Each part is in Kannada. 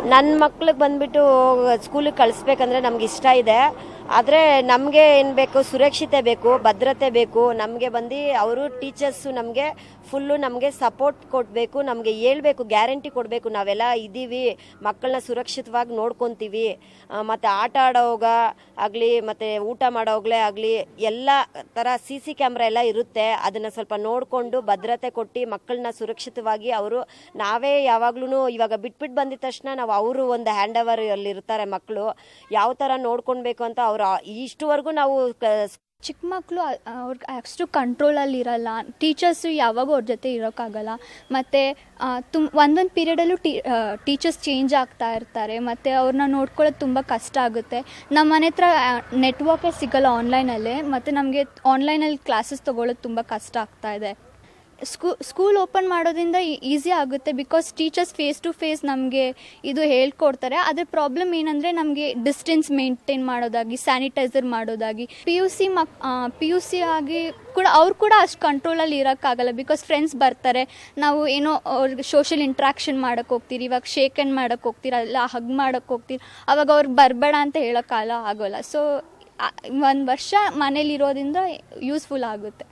ನನ್ನ ಮಕ್ಳಿಗೆ ಬಂದ್ಬಿಟ್ಟು ಸ್ಕೂಲಿಗೆ ಕಳಿಸ್ಬೇಕಂದ್ರೆ ನಮ್ಗೆ ಇಷ್ಟ ಇದೆ ಆದರೆ ನಮಗೆ ಏನು ಬೇಕು ಸುರಕ್ಷತೆ ಬೇಕು ಭದ್ರತೆ ಬೇಕು ನಮಗೆ ಬಂದು ಅವರು ಟೀಚರ್ಸು ನಮಗೆ ಫುಲ್ಲು ನಮಗೆ ಸಪೋರ್ಟ್ ಕೊಡಬೇಕು ನಮಗೆ ಹೇಳ್ಬೇಕು ಗ್ಯಾರಂಟಿ ಕೊಡಬೇಕು ನಾವೆಲ್ಲ ಇದ್ದೀವಿ ಮಕ್ಕಳನ್ನ ಸುರಕ್ಷಿತವಾಗಿ ನೋಡ್ಕೊತೀವಿ ಮತ್ತು ಆಟ ಆಡೋವಾಗ ಆಗಲಿ ಮತ್ತು ಊಟ ಮಾಡೋವಾಗಲೇ ಆಗಲಿ ಎಲ್ಲ ಥರ ಸಿ ಸಿ ಕ್ಯಾಮ್ರಾ ಎಲ್ಲ ಇರುತ್ತೆ ಅದನ್ನು ಸ್ವಲ್ಪ ನೋಡಿಕೊಂಡು ಭದ್ರತೆ ಕೊಟ್ಟು ಮಕ್ಕಳನ್ನ ಸುರಕ್ಷಿತವಾಗಿ ಅವರು ನಾವೇ ಯಾವಾಗ್ಲೂ ಇವಾಗ ಬಿಟ್ಬಿಟ್ಟು ಬಂದಿದ ತಕ್ಷಣ ನಾವು ಅವರು ಒಂದು ಹ್ಯಾಂಡ್ ಓವರ್ ಅಲ್ಲಿ ಇರ್ತಾರೆ ಮಕ್ಕಳು ಯಾವ ಥರ ನೋಡ್ಕೊಳ್ಬೇಕು ಅಂತ ಅವರು ಇಷ್ಟುವರೆಗೂ ನಾವು ಕ- ಚಿಕ್ಕ ಮಕ್ಕಳು ಅವ್ರಿಗೆ ಅಷ್ಟು ಕಂಟ್ರೋಲಲ್ಲಿ ಇರಲ್ಲ ಟೀಚರ್ಸು ಯಾವಾಗೂ ಅವ್ರ ಜೊತೆ ಇರೋಕ್ಕಾಗಲ್ಲ ಮತ್ತು ತುಮ್ ಒಂದೊಂದು ಪೀರಿಯಡಲ್ಲೂ ಟೀ ಟೀಚರ್ಸ್ ಚೇಂಜ್ ಆಗ್ತಾ ಇರ್ತಾರೆ ಮತ್ತು ಅವ್ರನ್ನ ನೋಡ್ಕೊಳ್ಳೋದು ತುಂಬ ಕಷ್ಟ ಆಗುತ್ತೆ ನಮ್ಮ ಮನೆ ಹತ್ರ ನೆಟ್ವರ್ಕೇ ಸಿಗಲ್ಲ ಆನ್ಲೈನಲ್ಲೇ ಮತ್ತು ನಮಗೆ ಆನ್ಲೈನಲ್ಲಿ ಕ್ಲಾಸಸ್ ತೊಗೊಳ್ಳೋದು ತುಂಬ ಕಷ್ಟ ಆಗ್ತಾ ಇದೆ ಸ್ಕೂ ಸ್ಕೂಲ್ ಓಪನ್ ಮಾಡೋದ್ರಿಂದ ಈಸಿ ಆಗುತ್ತೆ because teachers face to face ನಮಗೆ ಇದು ಹೇಳ್ಕೊಡ್ತಾರೆ ಅದ್ರ ಪ್ರಾಬ್ಲಮ್ ಏನಂದರೆ ನಮಗೆ ಡಿಸ್ಟೆನ್ಸ್ ಮೇಂಟೈನ್ ಮಾಡೋದಾಗಿ ಸ್ಯಾನಿಟೈಸರ್ ಮಾಡೋದಾಗಿ ಪಿ ಯು ಸಿ ಮಕ್ ಪಿ ಯು ಸಿ ಆಗಿ ಕೂಡ ಅವ್ರು ಕೂಡ ಅಷ್ಟು ಕಂಟ್ರೋಲಲ್ಲಿ ಇರೋಕ್ಕಾಗಲ್ಲ ಬಿಕಾಸ್ ಫ್ರೆಂಡ್ಸ್ ಬರ್ತಾರೆ ನಾವು ಏನೋ ಅವ್ರಿಗೆ ಸೋಷಿಯಲ್ ಇಂಟ್ರಾಕ್ಷನ್ ಮಾಡೋಕ್ಕೆ ಹೋಗ್ತೀರಿ ಇವಾಗ ಶೇಕ್ ಹ್ಯಾಂಡ್ ಮಾಡೋಕ್ಕೆ ಹೋಗ್ತೀರ ಇಲ್ಲ ಹಗ್ ಮಾಡೋಕ್ಕೆ ಹೋಗ್ತೀರಿ ಅವಾಗ ಅವ್ರಿಗೆ ಬರಬೇಡ ಅಂತ ಹೇಳೋಕ್ಕಾಗಲ್ಲ ಆಗೋಲ್ಲ ಸೊ ಒಂದು ವರ್ಷ ಮನೇಲಿರೋದ್ರಿಂದ ಯೂಸ್ಫುಲ್ ಆಗುತ್ತೆ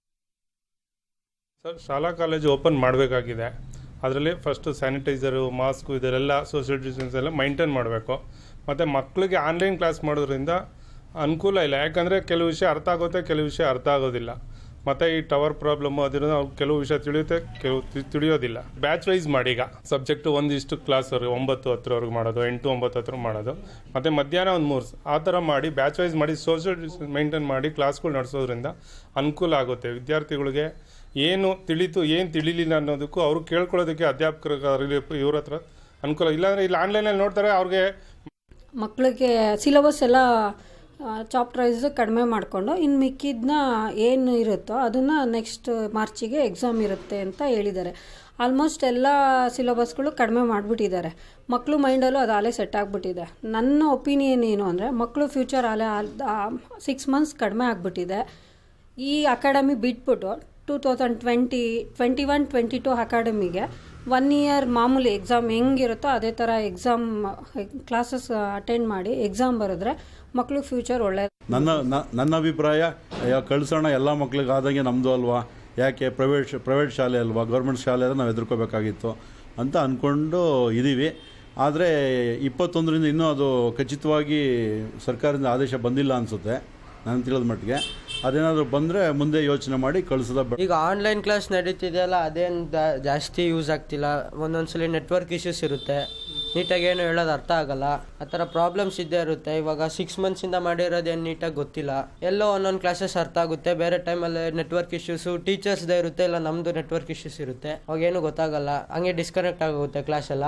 ಸರ್ ಶಾಲಾ ಕಾಲೇಜು ಓಪನ್ ಮಾಡಬೇಕಾಗಿದೆ ಅದರಲ್ಲಿ ಫಸ್ಟು ಸ್ಯಾನಿಟೈಸರು ಮಾಸ್ಕು ಇದೆಲ್ಲ ಸೋಷಿಯಲ್ ಡಿಸ್ಟೆನ್ಸ್ ಎಲ್ಲ ಮೈಂಟೈನ್ ಮಾಡಬೇಕು ಮತ್ತು ಮಕ್ಕಳಿಗೆ ಆನ್ಲೈನ್ ಕ್ಲಾಸ್ ಮಾಡೋದ್ರಿಂದ ಅನುಕೂಲ ಇಲ್ಲ ಯಾಕಂದರೆ ಕೆಲವು ವಿಷಯ ಅರ್ಥ ಆಗುತ್ತೆ ಕೆಲವು ವಿಷಯ ಅರ್ಥ ಆಗೋದಿಲ್ಲ ಮತ್ತು ಈ ಟವರ್ ಪ್ರಾಬ್ಲಮ್ಮು ಅದರಿಂದ ಅವ್ರು ಕೆಲವು ವಿಷಯ ತಿಳಿಯುತ್ತೆ ಕೆಲವು ತಿ- ತಿಳಿಯೋದಿಲ್ಲ ಬ್ಯಾಚ್ ವೈಸ್ ಮಾಡಿ ಈಗ ಸಬ್ಜೆಕ್ಟು ಒಂದಿಷ್ಟು ಕ್ಲಾಸ್ ಅವ್ರಿಗೆ ಒಂಬತ್ತು ಹತ್ತರವರೆಗೆ ಮಾಡೋದು ಎಂಟು ಒಂಬತ್ತು ಹತ್ರ ಮಾಡೋದು ಮತ್ತು ಮಧ್ಯಾಹ್ನ ಒಂದು ಮೂರು ಆ ಥರ ಮಾಡಿ ಬ್ಯಾಚ್ ವೈಸ್ ಮಾಡಿ ಸೋಷಿಯಲ್ ಡಿಸ್ಟೆನ್ಸ್ ಮೈಂಟೈನ್ ಮಾಡಿ ಕ್ಲಾಸ್ಗಳು ನಡೆಸೋದ್ರಿಂದ ಅನುಕೂಲ ಆಗುತ್ತೆ ವಿದ್ಯಾರ್ಥಿಗಳಿಗೆ ಏನು ತಿಳಿತು ಏನು ತಿಳಿಲಿಲ್ಲ ಅನ್ನೋದಕ್ಕೂ ಅವರು ಕೇಳ್ಕೊಳ್ಳೋದಕ್ಕೆ ಅಧ್ಯಾಪಕರ ಇವ್ರ ಹತ್ರ ಅನುಕೂಲ ಇಲ್ಲಾಂದರೆ ಇಲ್ಲಿ ಆನ್ಲೈನಲ್ಲಿ ನೋಡ್ತಾರೆ ಅವ್ರಿಗೆ ಮಕ್ಕಳಿಗೆ ಸಿಲೆಬಸ್ ಎಲ್ಲ ಚಾಪ್ಟರ್ ವೈಸ್ ಕಡಿಮೆ ಮಾಡಿಕೊಂಡು ಇನ್ನು ಮಿಕ್ಕಿದ್ನ ಏನು ಇರುತ್ತೋ ಅದನ್ನು ನೆಕ್ಸ್ಟ್ ಮಾರ್ಚಿಗೆ ಎಕ್ಸಾಮ್ ಇರುತ್ತೆ ಅಂತ ಹೇಳಿದ್ದಾರೆ ಆಲ್ಮೋಸ್ಟ್ ಎಲ್ಲ ಸಿಲೆಬಸ್ಗಳು ಕಡಿಮೆ ಮಾಡಿಬಿಟ್ಟಿದ್ದಾರೆ ಮಕ್ಕಳು ಮೈಂಡಲ್ಲೂ ಅದು ಅಲ್ಲೇ ಸೆಟ್ ಆಗಿಬಿಟ್ಟಿದೆ ನನ್ನ ಒಪಿನಿಯನ್ ಏನು ಅಂದರೆ ಮಕ್ಕಳು ಫ್ಯೂಚರ್ ಅಲ್ಲೇ ಸಿಕ್ಸ್ ಮಂತ್ಸ್ ಕಡಿಮೆ ಆಗಿಬಿಟ್ಟಿದೆ ಈ ಅಕಾಡೆಮಿ ಬಿಟ್ಬಿಟ್ಟು two thousand twenty twenty one twenty two ಅಕಾಡೆಮಿಗೆ ಒನ್ ಇಯರ್ ಮಾಮೂಲಿ ಎಕ್ಸಾಮ್ ಹೆಂಗಿರುತ್ತೋ ಅದೇ ಥರ ಎಕ್ಸಾಮ್ ಕ್ಲಾಸಸ್ ಅಟೆಂಡ್ ಮಾಡಿ ಎಕ್ಸಾಮ್ ಬರೆದ್ರೆ ಮಕ್ಕಳು ಫ್ಯೂಚರ್ ಒಳ್ಳೆ ನನ್ನ ನ- ನನ್ನ ಅಭಿಪ್ರಾಯ ಅಯ್ಯೋ ಕಳ್ಸೋಣ ಎಲ್ಲ ಮಕ್ಳಿಗೆ ಆದಂಗೆ ನಮ್ಮದು ಅಲ್ವಾ ಯಾಕೆ ಪ್ರೈವೇಟ್ ಪ್ರೈವೇಟ್ ಶಾಲೆ ಅಲ್ವಾ ಗೌರ್ಮೆಂಟ್ ಶಾಲೆ ನಾವು ಎದುರ್ಕೋಬೇಕಾಗಿತ್ತು ಅಂತ ಅಂದ್ಕೊಂಡು ಇದ್ದೀವಿ ಆದರೆ ಇಪ್ಪತ್ತೊಂದರಿಂದ ಇನ್ನೂ ಅದು ಖಚಿತವಾಗಿ ಸರ್ಕಾರದಿಂದ ಆದೇಶ ಬಂದಿಲ್ಲ ಅನಿಸುತ್ತೆ ನಾನು ತಿಳಿದ ಮಟ್ಟಿಗೆ ಅದೇನಾದರೂ ಬಂದರೆ ಮುಂದೆ ಯೋಚನೆ ಮಾಡಿ ಕಳಿಸೋದ ಬೆ ಈಗ ಆನ್ಲೈನ್ ಕ್ಲಾಸ್ ನಡೀತಿದೆಯಲ್ಲ ಅದೇನು ಜಾಸ್ತಿ ಯೂಸ್ ಆಗ್ತಿಲ್ಲ ಒಂದೊಂದ್ಸಲಿ ನೆಟ್ವರ್ಕ್ ಇಶ್ಯೂಸ್ ಇರುತ್ತೆ ನೀಟಾಗಿ ಏನು ಹೇಳೋದು ಅರ್ಥ ಆಗಲ್ಲ ಆ ಥರ ಪ್ರಾಬ್ಲಮ್ಸ್ ಇದ್ದೇ ಇರುತ್ತೆ ಇವಾಗ ಸಿಕ್ಸ್ ಮಂತ್ಸಿಂದ ಮಾಡಿರೋದೇನು ನೀಟಾಗಿ ಗೊತ್ತಿಲ್ಲ ಎಲ್ಲೋ ಒಂದೊಂದು ಕ್ಲಾಸಸ್ ಅರ್ಥ ಆಗುತ್ತೆ ಬೇರೆ ಟೈಮಲ್ಲಿ ನೆಟ್ವರ್ಕ್ ಇಶ್ಯೂಸು ಟೀಚರ್ಸ್ದೇ ಇರುತ್ತೆ ಇಲ್ಲ ನಮ್ಮದು ನೆಟ್ವರ್ಕ್ ಇಶ್ಯೂಸ್ ಇರುತ್ತೆ ಅವಾಗೇನು ಗೊತ್ತಾಗಲ್ಲ ಹಂಗೆ ಡಿಸ್ಕನೆಕ್ಟ್ ಆಗೋಗುತ್ತೆ ಕ್ಲಾಸ್ ಎಲ್ಲ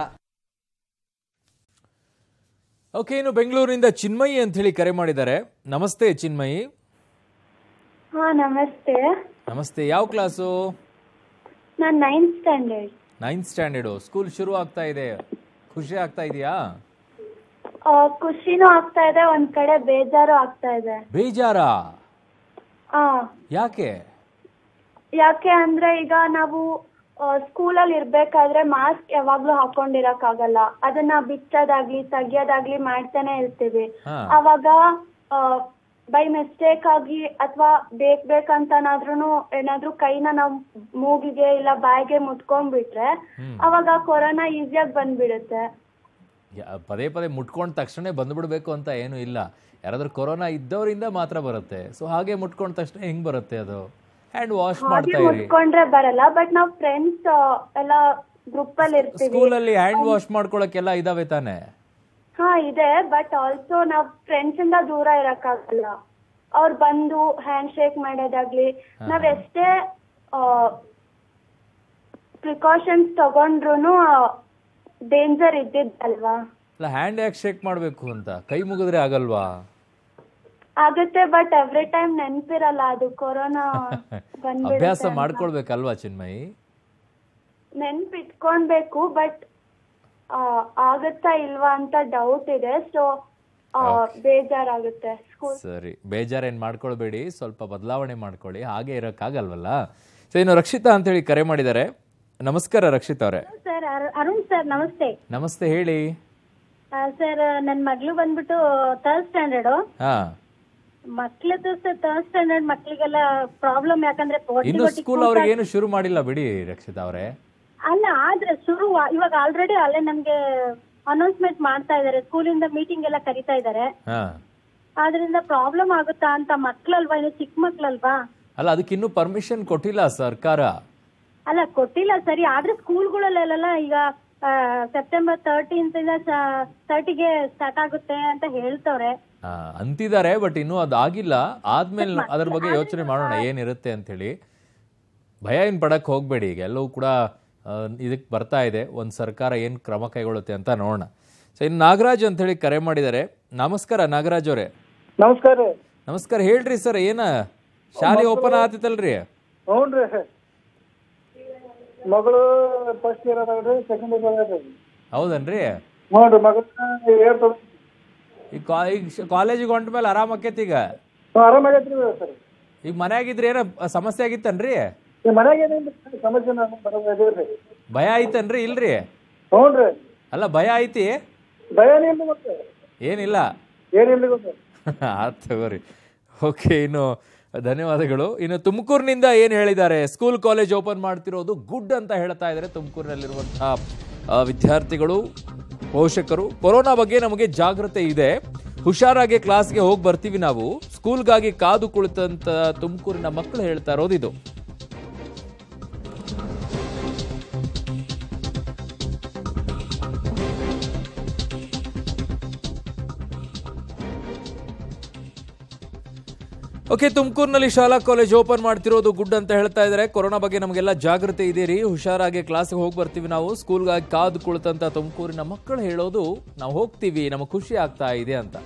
ಓಕೆ ಇನ್ನು ಬೆಂಗಳೂರಿನಿಂದ ಚಿನ್ಮಯಿ ಅಂತ ಹೇಳಿ ಕರೆ ಮಾಡಿದ್ದಾರೆ ನಮಸ್ತೆ ಚಿನ್ಮಯಿ ಹಾ ನಮಸ್ತೆ ನಮಸ್ತೆ ಯಾವ ಕ್ಲಾಸು ನಾನು ninth standard ninth standard school ಶುರು ಆಗ್ತಾ ಇದೆ ಖುಷಿ ಆಗ್ತಾ ಇದೆಯಾ ಖುಷಿನೂ ಆಗ್ತಾ ಇದೆ ಒಂದ್ ಕಡೆ ಬೇಜಾರು ಆಗ್ತಾ ಇದೆ ಬೇಜಾರಾ ಆ ಯಾಕೆ ಯಾಕೆ ಅಂದ್ರೆ ಈಗ ನಾವು ಸ್ಕೂಲಲ್ಲಿ ಇರ್ಬೇಕಾದ್ರೆ ಮಾಸ್ಕ್ ಯಾವಾಗ್ಲೂ ಹಾಕೊಂಡಿರಕ್ಕಾಗಲ್ಲ ಅದನ್ನ ಬಿಚ್ಚೋದಾಗ್ಲಿ ತೆಗಿಯೋದಾಗ್ಲಿ ಮಾಡ್ತಾನೆ ಇರ್ತೀವಿ ಹಾ. ಅವಾಗ ಬೈ ಮಿಸ್ಟೇಕ್ ಆಗಿ ಅಥವಾ ಬೇಕ್ ಬೇಕಂತನಾದ್ರೂ ಏನಾದ್ರೂ ಕೈನ ನಾವ್ ಮೂಗಿಗೆ ಇಲ್ಲ ಬಾಯಿಗೆ ಮುಟ್ಕೊಂಡ್ಬಿಟ್ರೆ ಅವಾಗ ಕೊರೋನಾ ಈಸಿಯಾಗಿ ಬಂದ್ಬಿಡುತ್ತೆ ಯಾ- ಪದೇ ಪದೇ ಮುಟ್ಕೊಂಡ ತಕ್ಷಣ ಬಂದ್ಬಿಡ್ಬೇಕು ಅಂತ ಏನು ಇಲ್ಲ ಯಾರಾದ್ರೂ ಕೊರೋನಾ ಇದ್ದವರಿಂದ ಮಾತ್ರ ಬರುತ್ತೆ ಸೊ ಹಾಗೆ ಮುಟ್ಕೊಂಡ ತಕ್ಷಣ ಹೆಂಗ್ ಬರುತ್ತೆ ಅದು ಹ್ಯಾಂಡ್ ವಾಶ್ ಹಾಗೆ ಮಾಡ್ತಾ ಇರಿ ಮುಟ್ಕೊಂಡ್ರೆ ಬರಲ್ಲ ಬಟ್ ನಾವ್ ಫ್ರೆಂಡ್ಸ್ ಎಲ್ಲ ಗ್ರೂಪ್ ಅಲ್ಲಿ ಇರ್ತೀವಿ ಸ್ಕೂಲಲ್ಲಿ ಹ್ಯಾಂಡ್ ವಾಶ್ ಮಾಡ್ಕೊಳಕ್ಕೆಲ್ಲ ಇದಾವೆ ತಾನೆ ಹಾ ಇದೆ ಬಟ್ ಆಲ್ಸೋ ನಾವ್ ಫ್ರೆಂಡ್ಸ್ ಇಂದ ದೂರ ಇರಕ್ಕಾಗಲ್ಲ ಅವ್ರು ಬಂದು ಹ್ಯಾಂಡ್ ಶೇಕ್ ಮಾಡೋದಾಗ್ಲಿ ನಾವ್ ಎಷ್ಟೇ ಪ್ರಿಕಾಷನ್ಸ್ ತಗೊಂಡ್ರು ಡೇಂಜರ್ ಇದ್ದಿದ್ದಲ್ವಾ ಅಲ್ಲ ಹ್ಯಾಂಡ್ ಯಾಕೆ ಶೇಕ್ ಮಾಡ್ಬೇಕು ಅಂತ ಕೈ ಮುಗಿದ್ರೆ ಆಗಲ್ವಾ ಆಗುತ್ತೆ ಬಟ್ ಎವ್ರಿ ಟೈಮ್ ನೆನ್ಪಿರಲ್ಲ ಅದು ಕೊರೋನಾ ಅಭ್ಯಾಸ ಬಂದ್ಬಿಡುತ್ತೆ ಮಾಡ್ಕೊಳ್ಬೇಕಲ್ವಾ ಚಿನ್ಮಯಿ ನೆನ್ಪಿಟ್ಕೊಳ್ಬೇಕು ಬಟ್ ಆಗತ್ತಾ ಇಲ್ವಾ ಅಂತ ಡೌಟ್ ಇದೆ ಸೊ ಬೇಜಾರಾಗುತ್ತೆ ಸ್ಕೂಲ್ ಸರಿ ಬೇಜಾರೇನ್ ಮಾಡ್ಕೊಳ್ಬೇಡಿ ಸ್ವಲ್ಪ ಬದಲಾವಣೆ ಮಾಡ್ಕೊಳ್ಳಿ ಹಾಗೆ ಇರೋಕ್ಕಾಗಲ್ವಲ್ಲ ಸೊ ಇನ್ನು ರಕ್ಷಿತಾ ಅಂತ ಹೇಳಿ ಕರೆ ಮಾಡಿದ್ದಾರೆ ನಮಸ್ಕಾರ ರಕ್ಷಿತಾ ಅವರೇ ಸರ್ ಅರುಣ್ ಸರ್ ನಮಸ್ತೆ ನಮಸ್ತೆ ಹೇಳಿ ಸರ್ ನನ್ನ ಮಗಳು ಬಂದ್ಬಿಟ್ಟು ಥರ್ಡ್ ಸ್ಟ್ಯಾಂಡರ್ಡು ಹಾಂ ಮಕ್ಳದ್ದು ಸರ್ ಥರ್ಡ್ ಸ್ಟ್ಯಾಂಡರ್ಡ್ ಮಕ್ಳಿಗೆಲ್ಲ ಪ್ರಾಬ್ಲಮ್ ಯಾಕಂದ್ರೆ ಒಟ್ಟಿಗೆ ಇನ್ನು ಒಟ್ಟಿಗೆ ಸ್ಕೂಲ್ ಅವ್ರಿಗೆ ಏನು ಶುರು ಮಾಡಿಲ್ಲ ಬಿಡಿ ರಕ್ಷಿತಾ ಅವರೇ ಅಲ್ಲ ಆದ್ರೆ ಶುರು ಇವಾಗ ಆಲ್ರೆಡಿ ಅಲ್ಲೇ ನಮ್ಗೆ ಅನೌನ್ಸ್ಮೆಂಟ್ ಮಾಡ್ತಾ ಇದಾರೆ ಸ್ಕೂಲಿಂದ ಮೀಟಿಂಗ್ ಎಲ್ಲ ಕರಿತಾ ಇದಾರೆ ಹಾಂ ಆದ್ರಿಂದ ಪ್ರಾಬ್ಲಮ್ ಆಗುತ್ತಾ ಅಂತ ಮಕ್ಳಲ್ವಾ ಇನ್ನು ಚಿಕ್ಕ ಮಕ್ಳಲ್ವಾ ಅಲ್ಲ ಅದಕ್ಕಿನ್ನೂ ಪರ್ಮಿಷನ್ ಕೊಟ್ಟಿಲ್ಲ ಸರ್ಕಾರ ಅಲ್ಲ ಕೊಟ್ಟಿಲ್ಲ ಸರಿ ಆದ್ರೆ ಸ್ಕೂಲ್ಗಳಲ್ಲೆಲ್ಲ ಈಗ ಸೆಪ್ಟೆಂಬರ್ ತರ್ಟೀನ್ತ್ ಇಂದ ತರ್ಟಿಗೆ ಸ್ಟಾರ್ಟ್ ಆಗುತ್ತೆ ಅಂತ ಹೇಳ್ತವ್ರೆ ಆ, ಅಂತಿದ್ದಾರೆ ಬಟ್ ಇನ್ನೂ ಅದು ಆಗಿಲ್ಲ ಆದ್ಮೇಲೆ ಅದ್ರ ಬಗ್ಗೆ ಯೋಚನೆ ಮಾಡೋಣ ಏನಿರುತ್ತೆ ಅಂತೇಳಿ ಭಯ ಏನು ಪಡಕ್ಕೆ ಹೋಗಬೇಡಿ ಈಗ ಎಲ್ಲವೂ ಕೂಡ ಇದಕ್ಕೆ ಬರ್ತಾ ಇದೆ ಒಂದು ಸರ್ಕಾರ ಏನು ಕ್ರಮ ಕೈಗೊಳ್ಳುತ್ತೆ ಅಂತ ನೋಡೋಣ ಸೊ ಇನ್ನು ನಾಗರಾಜ್ ಅಂತೇಳಿ ಕರೆ ಮಾಡಿದ್ದಾರೆ ನಮಸ್ಕಾರ ನಾಗರಾಜ್ ಅವರೇ ನಮಸ್ಕಾರ ರೀ ನಮಸ್ಕಾರ ಹೇಳ್ರಿ ಸರ್ ಏನ ಶಾಲೆ ಓಪನ್ ಆತೈತಲ್ರಿ ಹ್ಞೂ ರೀ ಮಗಳು ಫಸ್ಟ್ ಇಯರ್ ಅದಾಳ್ರಿ ಸೆಕೆಂಡ್ ಇಯರ್ ಅದಾಳ್ರಿ ಹೌದನ್ರಿ ಹ್ಞೂ ರೀ ಮಗನ ಏರ್ ತೊಗೊಂಡು ಈಗ ಕಾ ಈಗ ಕಾಲೇಜಿಗೆ ಹೊಂಟ ಮೇಲೆ ಆರಾಮ್ ಆಕೈತಿ ಈಗ ಆರಾಮಾಗೈತ್ರಿ ಸರ್ ಈಗ ಮನ್ಯಾಗಿದ್ರೆ ಏನೋ ಸಮಸ್ಯೆ ಆಗಿತ್ತನ್ರಿ ಈ ಮನ್ಯಾಗ ಏನೇನು ಸಮಸ್ಯೆ ನಾನು ಬರೋದು ರೀ ಭಯ ಐತನ್ರಿ ಇಲ್ರಿ ಹ್ಞೂ ರೀ ಅಲ್ಲ ಭಯ ಐತಿ ಭಯನೇ ಇಲ್ಲ ಮತ್ತೆ ಏನಿಲ್ಲ ಏನಿಲ್ಲ ಗೊತ್ತು ಆತ್ ತಗೋರಿ ಓಕೆ ಇನ್ನು ಧನ್ಯವಾದಗಳು ಇನ್ನು ತುಮಕೂರಿನಿಂದ ಏನು ಹೇಳಿದ್ದಾರೆ ಸ್ಕೂಲ್ ಕಾಲೇಜ್ ಓಪನ್ ಮಾಡ್ತಿರೋದು ಗುಡ್ ಅಂತ ಹೇಳ್ತಾ ಇದ್ದಾರೆ ತುಮಕೂರಿನಲ್ಲಿರುವಂತಹ ಆ, ವಿದ್ಯಾರ್ಥಿಗಳು ಪೋಷಕರು ಕೊರೋನಾ ಬಗ್ಗೆ ನಮಗೆ ಜಾಗೃತೆ ಇದೆ ಹುಷಾರಾಗಿ ಕ್ಲಾಸ್ಗೆ ಹೋಗಿ ಬರ್ತೀವಿ ನಾವು ಸ್ಕೂಲ್ಗಾಗಿ ಕಾದು ಕುಳಿತಂತ ತುಮಕೂರಿನ ಮಕ್ಕಳು ಹೇಳ್ತಾ ಇರೋದು ಇದು ಓಕೆ ತುಮಕೂರಿನಲ್ಲಿ ಶಾಲಾ ಕಾಲೇಜ್ ಓಪನ್ ಮಾಡ್ತಿರೋದು ಗುಡ್ ಅಂತ ಹೇಳ್ತಾ ಇದ್ದಾರೆ ಕೊರೋನಾ ಬಗ್ಗೆ ನಮಗೆಲ್ಲ ಜಾಗೃತಿ ಇದೆ ರೀ ಹುಷಾರಾಗಿ ಕ್ಲಾಸ್ಗೆ ಹೋಗಿ ಬರ್ತೀವಿ ನಾವು ಸ್ಕೂಲ್ಗಾಗಿ ಕಾದು ಕುಳಿತಂತ ತುಮಕೂರಿನ ಮಕ್ಕಳು ಹೇಳೋದು ನಾವು ಹೋಗ್ತೀವಿ ನಮಗೆ ಖುಷಿ ಆಗ್ತಾ ಇದೆ ಅಂತ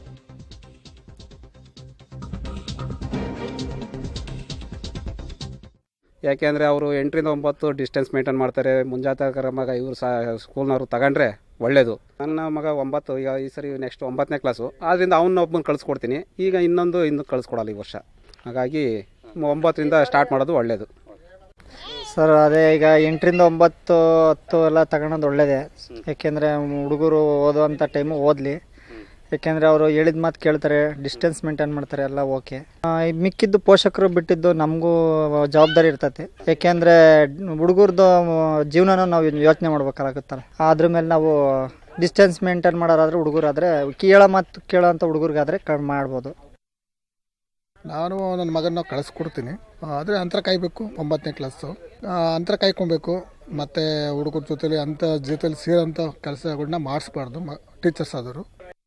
ಯಾಕೆಂದರೆ ಅವರು ಎಂಟರಿಂದ ಒಂಬತ್ತು ಡಿಸ್ಟೆನ್ಸ್ ಮೇಂಟೈನ್ ಮಾಡ್ತಾರೆ ಮುಂಜಾಗ್ರತಾ ಕ್ರಮ ಇವರು ಸಹ ಸ್ಕೂಲ್ನವರು ತಗೊಂಡ್ರೆ ಒಳ್ಳೆಯದು ನನ್ನ ಮಗ ಒಂಬತ್ತು ಈಗ ಈ ಸರಿ ನೆಕ್ಸ್ಟ್ ಒಂಬತ್ತನೇ ಕ್ಲಾಸು ಆದ್ದರಿಂದ ಅವನ್ನ ಒಬ್ಬನ ಕಳಿಸ್ಕೊಡ್ತೀನಿ ಈಗ ಇನ್ನೊಂದು ಇನ್ನು ಕಳಿಸ್ಕೊಡಲ್ಲ ಈ ವರ್ಷ ಹಾಗಾಗಿ ಒಂಬತ್ತರಿಂದ ಸ್ಟಾರ್ಟ್ ಮಾಡೋದು ಒಳ್ಳೆಯದು ಸರ್ ಅದೇ ಈಗ ಎಂಟರಿಂದ ಒಂಬತ್ತು ಹತ್ತು ಎಲ್ಲ ತಗೊಳೋದು ಒಳ್ಳೇದೇ ಯಾಕೆಂದರೆ ಹುಡುಗರು ಓದುವಂಥ ಟೈಮು ಓದಲಿ ಯಾಕೆಂದರೆ ಅವರು ಹೇಳಿದ ಮಾತು ಕೇಳ್ತಾರೆ ಡಿಸ್ಟೆನ್ಸ್ ಮೇಂಟೈನ್ ಮಾಡ್ತಾರೆ ಎಲ್ಲ ಓಕೆ ಮಿಕ್ಕಿದ್ದು ಪೋಷಕರು ಬಿಟ್ಟಿದ್ದು ನಮಗೂ ಜವಾಬ್ದಾರಿ ಇರ್ತೈತೆ ಯಾಕೆಂದರೆ ಹುಡುಗರದ್ದು ಜೀವನನೂ ನಾವು ಯೋಚನೆ ಮಾಡ್ಬೇಕಾಗುತ್ತಲ್ಲ ಅದ್ರ ಮೇಲೆ ನಾವು ಡಿಸ್ಟೆನ್ಸ್ ಮೇಂಟೈನ್ ಮಾಡೋರಾದ್ರೆ ಹುಡುಗರಾದರೆ ಕೇಳೋ ಮಾತು ಕೇಳೋಂಥ ಹುಡುಗರಿಗಾದರೆ ಕಡಿಮೆ ಮಾಡ್ಬೋದು ನಾನು ನನ್ನ ಮಗನ ಕಳಿಸ್ಕೊಡ್ತೀನಿ ಆದರೆ ಅಂತರ ಕಾಯಬೇಕು ಒಂಬತ್ತನೇ ಕ್ಲಾಸು ಆ, ಅಂತರ ಕಾಯ್ಕೊಬೇಕು ಮತ್ತು ಹುಡುಗರ ಜೊತೆಲಿ ಅಂಥ ಜೊತೆಲಿ ಸೇರೋಂಥ ಕೆಲಸಗಳನ್ನ ಮಾಡಿಸ್ಬಾರ್ದು ಮ ಟೀಚರ್ಸ್ ಆದರು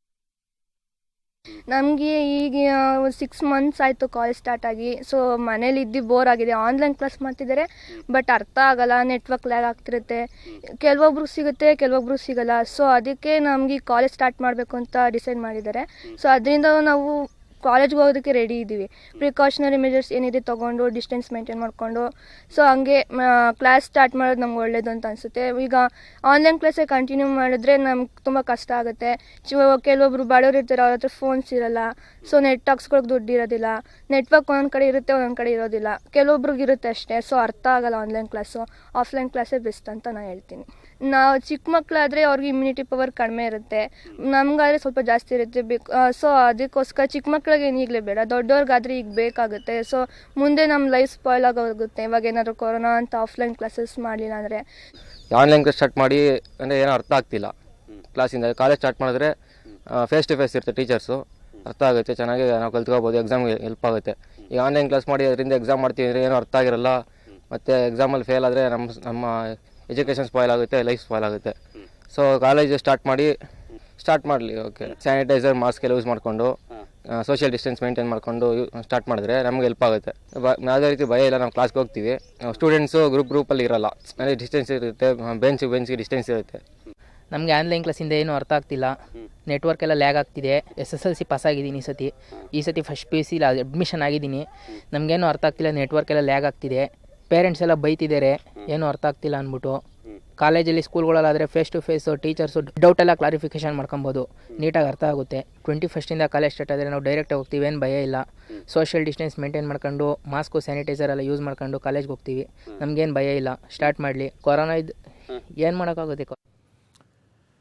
ನಮಗೆ ಈಗ ಸಿಕ್ಸ್ ಮಂತ್ಸ್ ಆಯಿತು ಕಾಲೇಜ್ ಸ್ಟಾರ್ಟ್ ಆಗಿ ಸೊ ಮನೇಲಿ ಇದ್ದು ಬೋರ್ ಆಗಿದೆ ಆನ್ಲೈನ್ ಕ್ಲಾಸ್ ಮಾಡ್ತಿದ್ದಾರೆ ಬಟ್ ಅರ್ಥ ಆಗಲ್ಲ ನೆಟ್ವರ್ಕ್ ಲ್ಯಾಗ್ ಆಗ್ತಿರುತ್ತೆ ಕೆಲವೊಬ್ರು ಸಿಗುತ್ತೆ ಕೆಲವೊಬ್ರು ಸಿಗಲ್ಲ ಸೊ ಅದಕ್ಕೆ ನಮಗೆ ಕಾಲೇಜ್ ಸ್ಟಾರ್ಟ್ ಮಾಡಬೇಕು ಅಂತ ಡಿಸೈಡ್ ಮಾಡಿದ್ದಾರೆ ಸೊ ಅದರಿಂದ ನಾವು ಕಾಲೇಜ್ಗೆ ಹೋಗೋದಕ್ಕೆ ರೆಡಿ ಇದ್ದೀವಿ ಪ್ರಿಕಾಷನರಿ ಮೆಜರ್ಸ್ ಏನಿದೆ ತೊಗೊಂಡು ಡಿಸ್ಟೆನ್ಸ್ ಮೇಂಟೈನ್ ಮಾಡಿಕೊಂಡು ಸೊ ಹಂಗೆ ಕ್ಲಾಸ್ ಸ್ಟಾರ್ಟ್ ಮಾಡೋದು ನಮ್ಗೆ ಒಳ್ಳೇದು ಅಂತ ಅನಿಸುತ್ತೆ ಈಗ ಆನ್ಲೈನ್ ಕ್ಲಾಸೇ ಕಂಟಿನ್ಯೂ ಮಾಡಿದ್ರೆ ನಮ್ಗೆ ತುಂಬ ಕಷ್ಟ ಆಗುತ್ತೆ ಚು- ಕೆಲವೊಬ್ರು ಬಡವ್ರು ಇರ್ತಾರೆ ಅವ್ರ ಹತ್ರ ಫೋನ್ಸ್ ಇರಲ್ಲ ಸೊ ನೆಟ್ ಹಾಕ್ಸ್ಕೊಳಕ್ಕೆ ದುಡ್ಡು ಇರೋದಿಲ್ಲ ನೆಟ್ವರ್ಕ್ ಒಂದೊಂದು ಕಡೆ ಇರುತ್ತೆ ಒಂದೊಂದು ಕಡೆ ಇರೋದಿಲ್ಲ ಕೆಲವೊಬ್ರಿಗೆ ಇರುತ್ತೆ ಅಷ್ಟೇ ಸೊ ಅರ್ಥ ಆಗಲ್ಲ ಆನ್ಲೈನ್ ಕ್ಲಾಸು ಆಫ್ಲೈನ್ ಕ್ಲಾಸೇ ಬೆಸ್ಟ್ ಅಂತ ನಾನು ಹೇಳ್ತೀನಿ ನಾವು ಚಿಕ್ಕ ಮಕ್ಕಳಾದರೆ ಅವ್ರಿಗೆ ಇಮ್ಯುನಿಟಿ ಪವರ್ ಕಡಿಮೆ ಇರುತ್ತೆ ನಮಗಾದ್ರೆ ಸ್ವಲ್ಪ ಜಾಸ್ತಿ ಇರುತ್ತೆ ಬೇಕು ಸೊ ಅದಕ್ಕೋಸ್ಕರ ಚಿಕ್ಕ ಮಕ್ಕಳಿಗೆ ಏನು ಈಗಲೇ ಬೇಡ ದೊಡ್ಡವ್ರಿಗಾದ್ರೆ ಈಗ ಬೇಕಾಗುತ್ತೆ ಸೊ ಮುಂದೆ ನಮ್ಮ ಲೈಫ್ ಸ್ಪಾಯ್ಲ್ ಆಗೋಗುತ್ತೆ ಇವಾಗ ಏನಾದರೂ ಕೊರೋನಾ ಅಂತ ಆಫ್ಲೈನ್ ಕ್ಲಾಸಸ್ ಮಾಡಲಿಲ್ಲ ಅಂದರೆ ಆನ್ಲೈನ್ ಕ್ಲಾಸ್ ಸ್ಟಾರ್ಟ್ ಮಾಡಿ ಅಂದರೆ ಏನೋ ಅರ್ಥ ಆಗ್ತಿಲ್ಲ ಕ್ಲಾಸಿಂದ ಕಾಲೇಜ್ ಸ್ಟಾರ್ಟ್ ಮಾಡಿದ್ರೆ ಫೇಸ್ ಟು ಫೇಸ್ ಇರುತ್ತೆ ಟೀಚರ್ಸು ಅರ್ಥ ಆಗುತ್ತೆ ಚೆನ್ನಾಗಿ ನಾವು ಕಲ್ತ್ಕೋಬೋದು ಎಕ್ಸಾಮ್ಗೆ ಹೆಲ್ಪ್ ಆಗುತ್ತೆ ಈಗ ಆನ್ಲೈನ್ ಕ್ಲಾಸ್ ಮಾಡಿ ಅದರಿಂದ ಎಕ್ಸಾಮ್ ಮಾಡ್ತೀವಿ ಅಂದರೆ ಏನೂ ಅರ್ಥ ಆಗಿರಲ್ಲ ಮತ್ತು ಎಕ್ಸಾಮಲ್ಲಿ ಫೇಲ್ ಆದರೆ ನಮ್ಮ ನಮ್ಮ ಎಜುಕೇಷನ್ ಸ್ಪಾಯ್ಲ್ ಆಗುತ್ತೆ ಲೈಫ್ ಸ್ಪಾಯ್ಲ್ ಆಗುತ್ತೆ ಸೊ ಕಾಲೇಜ್ ಸ್ಟಾರ್ಟ್ ಮಾಡಿ ಸ್ಟಾರ್ಟ್ ಮಾಡಲಿ ಓಕೆ ಸ್ಯಾನಿಟೈಸರ್ ಮಾಸ್ಕ್ ಎಲ್ಲ ಯೂಸ್ ಮಾಡಿಕೊಂಡು ಸೋಷಿಯಲ್ ಡಿಸ್ಟೆನ್ಸ್ ಮೇಂಟೈನ್ ಮಾಡಿಕೊಂಡು ಸ್ಟಾರ್ಟ್ ಮಾಡಿದ್ರೆ ನಮ್ಗೆ ಹೆಲ್ಪ್ ಆಗುತ್ತೆ ಬ- ಯಾವುದೇ ರೀತಿ ಭಯ ಇಲ್ಲ ನಾವು ಕ್ಲಾಸ್ಗೆ ಹೋಗ್ತೀವಿ ಸ್ಟೂಡೆಂಟ್ಸು ಗ್ರೂಪ್ ಗ್ರೂಪಲ್ಲಿ ಇರಲ್ಲ ಅಂದರೆ ಡಿಸ್ಟೆನ್ಸ್ ಇರುತ್ತೆ ಬೆಂಚ್ ಬೆಂಚ್ಗೆ ಡಿಸ್ಟೆನ್ಸ್ ಇರುತ್ತೆ ನಮಗೆ ಆನ್ಲೈನ್ ಕ್ಲಾಸಿಂದ ಏನೂ ಅರ್ಥ ಆಗ್ತಿಲ್ಲ ನೆಟ್ವರ್ಕ್ ಎಲ್ಲ ಲ್ಯಾಗ್ ಆಗ್ತಿದೆ S S L C pass ಆಗಿದ್ದೀನಿ ಈ ಸತಿ ಈ ಸತಿ first P U C admission ಆಗಿದ್ದೀನಿ ನಮಗೇನು ಅರ್ಥ ಆಗ್ತಿಲ್ಲ ನೆಟ್ವರ್ಕ್ ಎಲ್ಲ ಲ್ಯಾಗ್ ಆಗ್ತಿದೆ ಪೇರೆಂಟ್ಸ್ ಎಲ್ಲ ಬೈತಿದ್ದಾರೆ ಏನೂ ಅರ್ಥ ಆಗ್ತಿಲ್ಲ ಅಂದ್ಬಿಟ್ಟು ಕಾಲೇಜಲ್ಲಿ ಸ್ಕೂಲ್ಗಳಲ್ಲಾದರೆ face to face teachers doubt ಎಲ್ಲ ಕ್ಲಾರಿಫಿಕೇಷನ್ ಮಾಡ್ಕೊಬೋದು ನೀಟಾಗಿ ಅರ್ಥ ಆಗುತ್ತೆ ಟ್ವೆಂಟಿ ಫಸ್ಟಿಂದ ಕಾಲೇಜ್ ಸ್ಟಾರ್ಟ್ ಆದರೆ ನಾವು ಡೈರೆಕ್ಟಾಗಿ ಹೋಗ್ತೀವಿ ಏನು ಭಯ ಇಲ್ಲ ಸೋಷಿಯಲ್ ಡಿಸ್ಟೆನ್ಸ್ ಮೇಂಟೈನ್ ಮಾಡ್ಕೊಂಡು ಮಾಸ್ಕು ಸ್ಯಾನಿಟೈಸರ್ ಎಲ್ಲ ಯೂಸ್ ಮಾಡ್ಕೊಂಡು ಕಾಲೇಜ್ಗೆ ಹೋಗ್ತೀವಿ ನಮಗೇನು ಭಯ ಇಲ್ಲ ಸ್ಟಾರ್ಟ್ ಮಾಡಲಿ ಕೊರೋನಾ ಇದು ಏನು ಮಾಡೋಕ್ಕಾಗುತ್ತೆ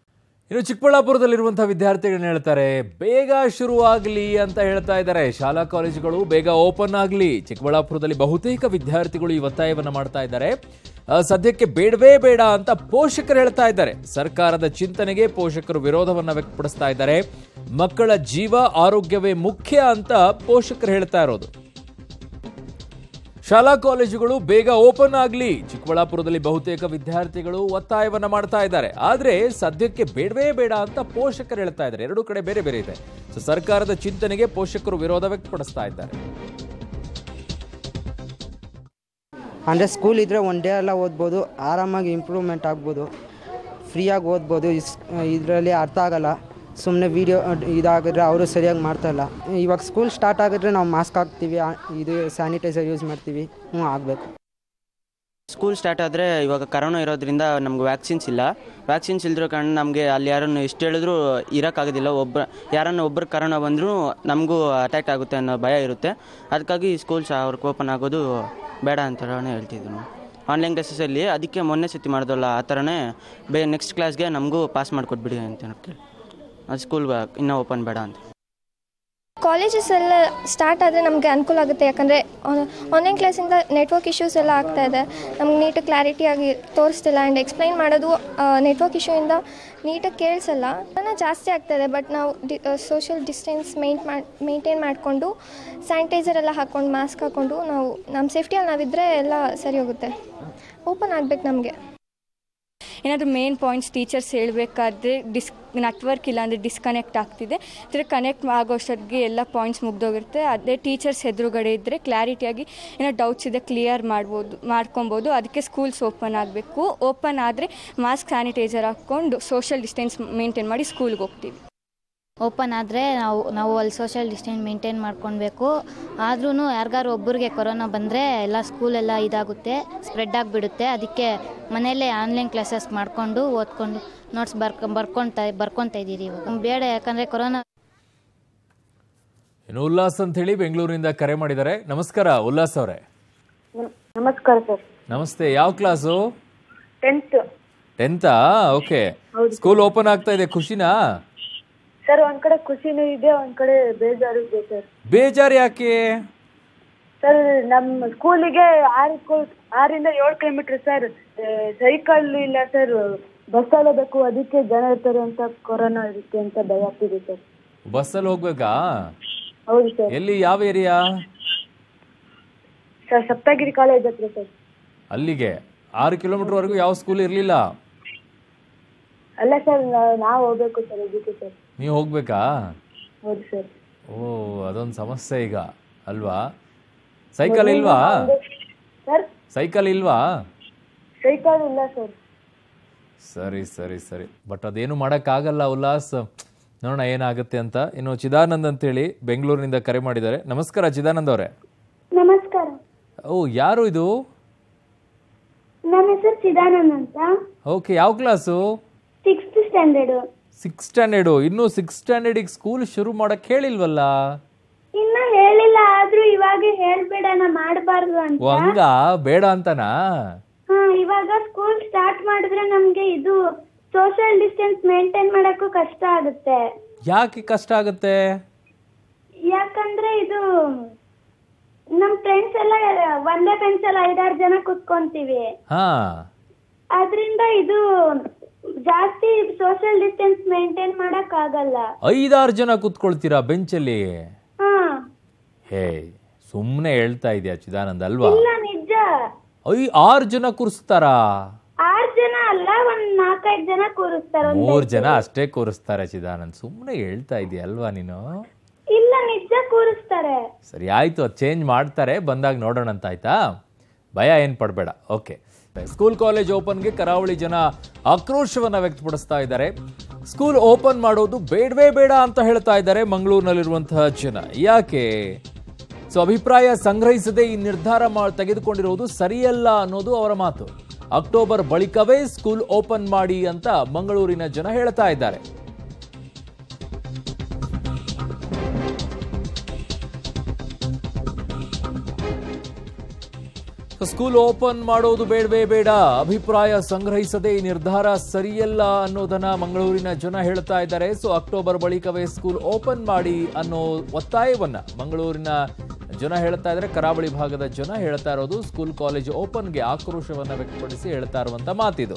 ಇನ್ನು ಚಿಕ್ಕಬಳ್ಳಾಪುರದಲ್ಲಿರುವಂತಹ ವಿದ್ಯಾರ್ಥಿಗಳನ್ನ ಹೇಳ್ತಾರೆ ಬೇಗ ಶುರುವಾಗಲಿ ಅಂತ ಹೇಳ್ತಾ ಇದ್ದಾರೆ ಶಾಲಾ ಕಾಲೇಜುಗಳು ಬೇಗ ಓಪನ್ ಆಗಲಿ ಚಿಕ್ಕಬಳ್ಳಾಪುರದಲ್ಲಿ ಬಹುತೇಕ ವಿದ್ಯಾರ್ಥಿಗಳು ಈ ಒತ್ತಾಯವನ್ನ ಮಾಡ್ತಾ ಇದ್ದಾರೆ ಆ, ಸದ್ಯಕ್ಕೆ ಬೇಡವೇ ಬೇಡ ಅಂತ ಪೋಷಕರು ಹೇಳ್ತಾ ಇದ್ದಾರೆ ಸರ್ಕಾರದ ಚಿಂತನೆಗೆ ಪೋಷಕರು ವಿರೋಧವನ್ನ ವ್ಯಕ್ತಪಡಿಸ್ತಾ ಇದ್ದಾರೆ ಮಕ್ಕಳ ಜೀವ ಆರೋಗ್ಯವೇ ಮುಖ್ಯ ಅಂತ ಪೋಷಕರು ಹೇಳ್ತಾ ಇರೋದು ಶಾಲಾ ಕಾಲೇಜುಗಳು ಬೇಗ ಓಪನ್ ಆಗಲಿ ಚಿಕ್ಕಬಳ್ಳಾಪುರದಲ್ಲಿ ಬಹುತೇಕ ವಿದ್ಯಾರ್ಥಿಗಳು ಒತ್ತಾಯವನ್ನ ಮಾಡ್ತಾ ಇದ್ದಾರೆ ಆದ್ರೆ ಸದ್ಯಕ್ಕೆ ಬೇಡವೇ ಬೇಡ ಅಂತ ಪೋಷಕರು ಹೇಳ್ತಾ ಇದ್ದಾರೆ ಎರಡೂ ಕಡೆ ಬೇರೆ ಬೇರೆ ಇದೆ ಸೊ ಸರ್ಕಾರದ ಚಿಂತನೆಗೆ ಪೋಷಕರು ವಿರೋಧ ವ್ಯಕ್ತಪಡಿಸ್ತಾ ಇದ್ದಾರೆ ಅಂದರೆ ಸ್ಕೂಲ್ ಇದ್ದರೆ ಒನ್ ಡೇ ಎಲ್ಲ ಓದ್ಬೋದು ಆರಾಮಾಗಿ ಇಂಪ್ರೂವ್ಮೆಂಟ್ ಆಗ್ಬೋದು ಫ್ರೀಯಾಗಿ ಓದ್ಬೋದು ಇಸ್ ಇದರಲ್ಲಿ ಅರ್ಥ ಆಗಲ್ಲ ಸುಮ್ಮನೆ ವೀಡಿಯೋ ಇದಾಗಿದ್ರೆ ಅವರು ಸರಿಯಾಗಿ ಮಾಡ್ತಾಯಿಲ್ಲ ಇವಾಗ ಸ್ಕೂಲ್ ಸ್ಟಾರ್ಟ್ ಆಗಿದ್ರೆ ನಾವು ಮಾಸ್ಕ್ ಹಾಕ್ತೀವಿ ಆ- ಇದು ಸ್ಯಾನಿಟೈಸರ್ ಯೂಸ್ ಮಾಡ್ತೀವಿ ಹ್ಞೂ ಆಗಬೇಕು ಸ್ಕೂಲ್ ಸ್ಟಾರ್ಟ್ ಆದರೆ ಇವಾಗ ಕರೋನಾ ಇರೋದ್ರಿಂದ ನಮ್ಗೆ ವ್ಯಾಕ್ಸಿನ್ಸ್ ಇಲ್ಲ ವ್ಯಾಕ್ಸಿನ್ಸ್ ಇಲ್ದಿರೋ ಕಾರಣ ನಮಗೆ ಅಲ್ಲಿ ಯಾರನ್ನು ಎಷ್ಟು ಹೇಳಿದ್ರು ಇರೋಕ್ಕಾಗೋದಿಲ್ಲ ಒಬ್ಬ ಯಾರನ್ನ ಒಬ್ಬರು ಕರೋನಾ ಬಂದರೂ ನಮಗೂ ಅಟ್ಯಾಕ್ ಆಗುತ್ತೆ ಅನ್ನೋ ಭಯ ಇರುತ್ತೆ ಅದಕ್ಕಾಗಿ ಸ್ಕೂಲ್ಸ್ ಅವ್ರಿಗೆ ಓಪನ್ ಆಗೋದು ಬೇಡ ಅಂತ ಹೇಳ್ತಿದ್ವಿ ನಾವು ಆನ್ಲೈನ್ ಕ್ಲಾಸಸಲ್ಲಿ ಅದಕ್ಕೆ ಮೊನ್ನೆ ಸತಿ ಮಾಡಿದ್ವಲ್ಲ ಆ ಥರನೇ ಬೇ ನೆಕ್ಸ್ಟ್ ಕ್ಲಾಸ್ಗೆ ನಮಗೂ ಪಾಸ್ ಮಾಡಿಕೊಟ್ಬಿಡಿ ಅಂತ ಹೇಳ್ತೀವಿ ಅದು ಸ್ಕೂಲ್ ಇನ್ನೂ ಓಪನ್ ಬೇಡ ಅಂತ ಕಾಲೇಜಸ್ ಎಲ್ಲ ಸ್ಟಾರ್ಟ್ ಆದರೆ ನಮಗೆ ಅನುಕೂಲ ಆಗುತ್ತೆ ಯಾಕಂದರೆ ಆನ್ಲೈನ್ ಕ್ಲಾಸಿಂದ ನೆಟ್ವರ್ಕ್ ಇಶ್ಯೂಸ್ ಎಲ್ಲ ಆಗ್ತಾ ಇದೆ ನಮ್ಗೆ ನೀಟಾಗಿ ಕ್ಲಾರಿಟಿಯಾಗಿ ತೋರಿಸ್ತಿಲ್ಲ ಆ್ಯಂಡ್ ಎಕ್ಸ್ಪ್ಲೈನ್ ಮಾಡೋದು ನೆಟ್ವರ್ಕ್ ಇಶ್ಯೂಯಿಂದ ನೀಟಾಗಿ ಕೇಳಿಸಲ್ಲ ಅದನ್ನು ಜಾಸ್ತಿ ಆಗ್ತಾಯಿದೆ ಬಟ್ ನಾವು ಡಿ ಸೋಷಿಯಲ್ ಡಿಸ್ಟೆನ್ಸ್ ಮೇಂಟ್ ಮಾಡಿ ಮೇಂಟೈನ್ ಮಾಡಿಕೊಂಡು ಸ್ಯಾನಿಟೈಸರ್ ಎಲ್ಲ ಹಾಕ್ಕೊಂಡು ಮಾಸ್ಕ್ ಹಾಕ್ಕೊಂಡು ನಾವು ನಮ್ಮ ಸೇಫ್ಟಿಯಲ್ಲಿ ನಾವಿದ್ದರೆ ಎಲ್ಲ ಸರಿ ಹೋಗುತ್ತೆ ಓಪನ್ ಆಗಬೇಕು ನಮಗೆ ಏನಾದರೂ ಮೇನ್ ಪಾಯಿಂಟ್ಸ್ ಟೀಚರ್ಸ್ ಹೇಳಬೇಕಾದ್ರೆ ಡಿಸ್ ನೆಟ್ವರ್ಕ್ ಇಲ್ಲ ಅಂದರೆ ಡಿಸ್ಕನೆಕ್ಟ್ ಆಗ್ತಿದೆ ಇದ್ರೆ ಕನೆಕ್ಟ್ ಆಗೋಷ್ಟೊತ್ತಿಗೆ ಎಲ್ಲ ಪಾಯಿಂಟ್ಸ್ ಮುಗ್ದೋಗಿರುತ್ತೆ ಅದೇ ಟೀಚರ್ಸ್ ಎದುರುಗಡೆ ಇದ್ದರೆ ಕ್ಲಾರಿಟಿಯಾಗಿ ಏನೋ ಡೌಟ್ಸ್ ಇದೆ ಕ್ಲಿಯರ್ ಮಾಡ್ಬೋದು ಮಾಡ್ಕೊಬೋದು ಅದಕ್ಕೆ ಸ್ಕೂಲ್ಸ್ ಓಪನ್ ಆಗಬೇಕು ಓಪನ್ ಆದರೆ ಮಾಸ್ಕ್ ಸ್ಯಾನಿಟೈಸರ್ ಹಾಕ್ಕೊಂಡು ಸೋಷಿಯಲ್ ಡಿಸ್ಟೆನ್ಸ್ ಮೇಂಟೈನ್ ಮಾಡಿ ಸ್ಕೂಲ್ಗೆ ಹೋಗ್ತೀವಿ ಓಪನ್ ಆದರೆ ನಾವು ನಾವು ಅಲ್ಲಿ ಸೋಷಿಯಲ್ ಡಿಸ್ಟೆನ್ಸ್ ಮೇಂಟೈನ್ ಮಾಡ್ಕೊಳ್ಬೇಕು ಆದ್ರೂ ಯಾರಿಗಾರು ಒಬ್ಬರಿಗೆ ಕೊರೋನಾ ಬಂದರೆ ಎಲ್ಲ ಸ್ಕೂಲೆಲ್ಲ ಇದಾಗುತ್ತೆ ಸ್ಪ್ರೆಡ್ ಆಗಿಬಿಡುತ್ತೆ ಅದಕ್ಕೆ ಮನೆಯಲ್ಲೇ ಆನ್ಲೈನ್ ಕ್ಲಾಸಸ್ ಮಾಡಿಕೊಂಡು ಓದ್ಕೊಂಡು ನೋಟ್ಸ್ ಬರ್ಕೊ ಬರ್ಕೊತಾ ಬರ್ಕೊತಾ ಇದ್ದೀರಿ ಇವಾಗ ಬೇಡ ಯಾಕಂದರೆ ಕೊರೋನಾ ಇನ್ನು ಉಲ್ಲಾಸ್ ಅಂತ ಹೇಳಿ ಬೆಂಗಳೂರಿನಿಂದ ಕರೆ ಮಾಡಿದ್ದಾರೆ ನಮಸ್ಕಾರ ಉಲ್ಲಾಸ್ ಅವರೇ ನಮಸ್ಕಾರ ಸರ್ ನಮಸ್ತೆ ಯಾವ ಕ್ಲಾಸು ಟೆಂತ್ ಟೆಂತಾ ಓಕೆ ಸ್ಕೂಲ್ ಓಪನ್ ಆಗ್ತಾ ಇದೆ ಖುಷಿನಾ ಸರ್ ಒಂದ್ ಕಡೆ ಖುಷಿನೂ ಇದೆ ಒಂದ್ ಕಡೆ ಬೇಜಾರು ಇದೆ ಸರ್ ಬೇಜಾರು ಯಾಕೆ ಸರ್ ನಮ್ಮ ಸ್ಕೂಲಿಗೆ ಆರು ಕೋ- ಆರಿಂದ ಏಳು ಕಿಲೋಮೀಟರ್ ಸರ್ ಸೈಕಲ್ ಇಲ್ಲ ಸರ್ ಬಸ್ ಬೇಕು ಅದಕ್ಕೆ ಜನ ಇರ್ತಾರೆ ಅಂತ ಕೊರೋನಾ ಇರುತ್ತೆ ಅಂತ ಭಯ ಆಗ್ತಿದೆ ಸರ್ ಬಸ್ಸಲ್ಲಿ ಹೋಗ್ಬೇಕಾ ಹೌದು ಸರ್ ಎಲ್ಲಿ ಯಾವ ಏರಿಯಾ ಸರ್ ಸಪ್ತಗಿರಿ ಕಾಲೇಜ್ ಹತ್ರ ಸರ್ ಅಲ್ಲಿಗೆ ಆರು ಕಿಲೋಮೀಟರ್ ವರೆಗೂ ಯಾವ ಸ್ಕೂಲ್ ಇರಲಿಲ್ಲ ಅಲ್ಲ ಸರ್ ನಾವು ಹೋಗ್ಬೇಕು ಸರ್ ಇದಕ್ಕೆ ಸರ್ ನೀವು ಹೋಗ್ಬೇಕಾ ಹೌದು ಸರ್ ಓ ಅದೊಂದು ಸಮಸ್ಯೆ ಈಗ ಅಲ್ವಾ ಸೈಕಲ್ ಇಲ್ವಾ ಸರ್ ಸೈಕಲ್ ಇಲ್ವಾ ಸೈಕಲ್ ಇಲ್ಲ ಸರ್ ಸರಿ ಸರಿ ಸರಿ ಬಟ್ ಅದೇನು ಮಾಡೋಕ್ಕಾಗಲ್ಲ ಉಲ್ಲಾಸ್ ನೋಡೋಣ ಏನಾಗುತ್ತೆ ಅಂತ ಇನ್ನು ಚಿದಾನಂದ್ ಅಂತೇಳಿ ಬೆಂಗಳೂರಿನಿಂದ ಕರೆ ಮಾಡಿದ್ದಾರೆ ನಮಸ್ಕಾರ ಚಿದಾನಂದ್ ಅವರೇ ನಮಸ್ಕಾರ ಓ ಯಾರು ಇದು ನನ್ನ ಹೆಸರು ಚಿದಾನಂದ್ ಅಂತ ಓಕೆ ಯಾವ class sixth standard six standard ಇನ್ನೂ ಸಿಕ್ಸ್ ಸ್ಟ್ಯಾಂಡರ್ಡಿಗೆ ಸ್ಕೂಲ್ ಶುರು ಮಾಡಕ್ಕೆ ಹೇಳಿಲ್ವಲ್ಲ ಇನ್ನ ಹೇಳಿಲ್ಲ ಆದ್ರೂ ಇವಾಗ ಹೇಳ್ಬೇಡಣ ಮಾಡಬಾರ್ದು ಅಂತ ಓ ಹಂಗ ಬೇಡ ಅಂತನಾ ಹಾ ಇವಾಗ ಸ್ಕೂಲ್ ಸ್ಟಾರ್ಟ್ ಮಾಡಿದ್ರೆ ನಮ್ಗೆ ಇದು ಸೋಷಿಯಲ್ ಡಿಸ್ಟೆನ್ಸ್ ಮೇಂಟೈನ್ ಮಾಡಕ್ಕೂ ಕಷ್ಟ ಆಗುತ್ತೆ ಯಾಕೆ ಕಷ್ಟ ಆಗುತ್ತೆ ಯಾಕಂದ್ರೆ ಇದು ನಮ್ ಫ್ರೆಂಡ್ಸ್ ಎಲ್ಲ ಒಂದೇ ಬೆಂಚ್ ಅಲ್ಲಿ ಐದಾರು ಜನ ಕುತ್ಕೊಂತೀವಿ ಹಾ ಅದ್ರಿಂದ ಇದು ಜಾಸ್ತಿ ಸೋಷಿಯಲ್ ಡಿಸ್ಟೆನ್ಸ್ ಮೇಂಟೈನ್ ಮಾಡಕ್ ಆಗಲ್ಲ ಐದಾರು ಜನ ಕೂತ್ಕೊಳ್ತೀರಾ ಬೆಂಚಲ್ಲಿ ಹಾ ಹೇ ಸುಮ್ಮನೆ ಹೇಳ್ತಾ ಇದೆಯಾ ಚಿದಾನಂದ್ ಅಲ್ವಾ ಇಲ್ಲ ನಿಜ ಐ ಆರು ಜನ ಕೂರಿಸ್ತಾರಾ ಆರ್ ಜನ ಅಲ್ಲ ಒಂದ್ ನಾಲ್ಕೈದ್ ಜನ ಕೂರಿಸ್ತಾರ ಒಂದ್ ಮೂರ್ bench ಜನ ಅಲ್ಲಿ. ಅಷ್ಟೇ ಕೂರಿಸ್ತಾರೆ ಚಿದಾನಂದ್ ಸುಮ್ಮನೆ ಹೇಳ್ತಾ ಇದೆಯಾ ಅಲ್ವಾ ನೀನು ಇಲ್ಲ ನಿಜ ಕೂರಿಸ್ತಾರೆ ಸರಿ ಆಯ್ತು ಅದು ಚೇಂಜ್ ಮಾಡ್ತಾರೆ ಬಂದಾಗ ನೋಡೋಣ ಅಂತ ಆಯ್ತಾ ಭಯ ಏನು ಪಡಬೇಡ ಓಕೆ ಸ್ಕೂಲ್ ಕಾಲೇಜ್ ಓಪನ್ಗೆ ಕರಾವಳಿ ಜನ ಆಕ್ರೋಶವನ್ನ ವ್ಯಕ್ತಪಡಿಸ್ತಾ ಇದ್ದಾರೆ ಸ್ಕೂಲ್ ಓಪನ್ ಮಾಡೋದು ಬೇಡವೇ ಬೇಡ ಅಂತ ಹೇಳ್ತಾ ಇದ್ದಾರೆ ಮಂಗಳೂರಿನಲ್ಲಿರುವಂತಹ ಜನ ಯಾಕೆ ಸೊ ಅಭಿಪ್ರಾಯ ಸಂಗ್ರಹಿಸದೆ ಈ ನಿರ್ಧಾರ ಮಾ ತೆಗೆದುಕೊಂಡಿರುವುದು ಸರಿಯಲ್ಲ ಅನ್ನೋದು ಅವರ ಮಾತು ಅಕ್ಟೋಬರ್ ಬಳಿಕವೇ ಸ್ಕೂಲ್ ಓಪನ್ ಮಾಡಿ ಅಂತ ಮಂಗಳೂರಿನ ಜನ ಹೇಳ್ತಾ ಇದ್ದಾರೆ ಸೊ ಸ್ಕೂಲ್ ಓಪನ್ ಮಾಡೋದು ಬೇಡವೇ ಬೇಡ ಅಭಿಪ್ರಾಯ ಸಂಗ್ರಹಿಸದೆ ಈ ನಿರ್ಧಾರ ಸರಿಯಲ್ಲ ಅನ್ನೋದನ್ನ ಮಂಗಳೂರಿನ ಜನ ಹೇಳ್ತಾ ಇದ್ದಾರೆ ಸೊ ಅಕ್ಟೋಬರ್ ಬಳಿಕವೇ ಸ್ಕೂಲ್ ಓಪನ್ ಮಾಡಿ ಅನ್ನೋ ಒತ್ತಾಯವನ್ನ ಮಂಗಳೂರಿನ ಜನ ಹೇಳ್ತಾ ಇದ್ದಾರೆ ಕರಾವಳಿ ಭಾಗದ ಜನ ಹೇಳ್ತಾ ಇರೋದು ಸ್ಕೂಲ್ ಕಾಲೇಜ್ ಓಪನ್ಗೆ ಆಕ್ರೋಶವನ್ನ ವ್ಯಕ್ತಪಡಿಸಿ ಹೇಳ್ತಾ ಇರುವಂತ ಮಾತಿದು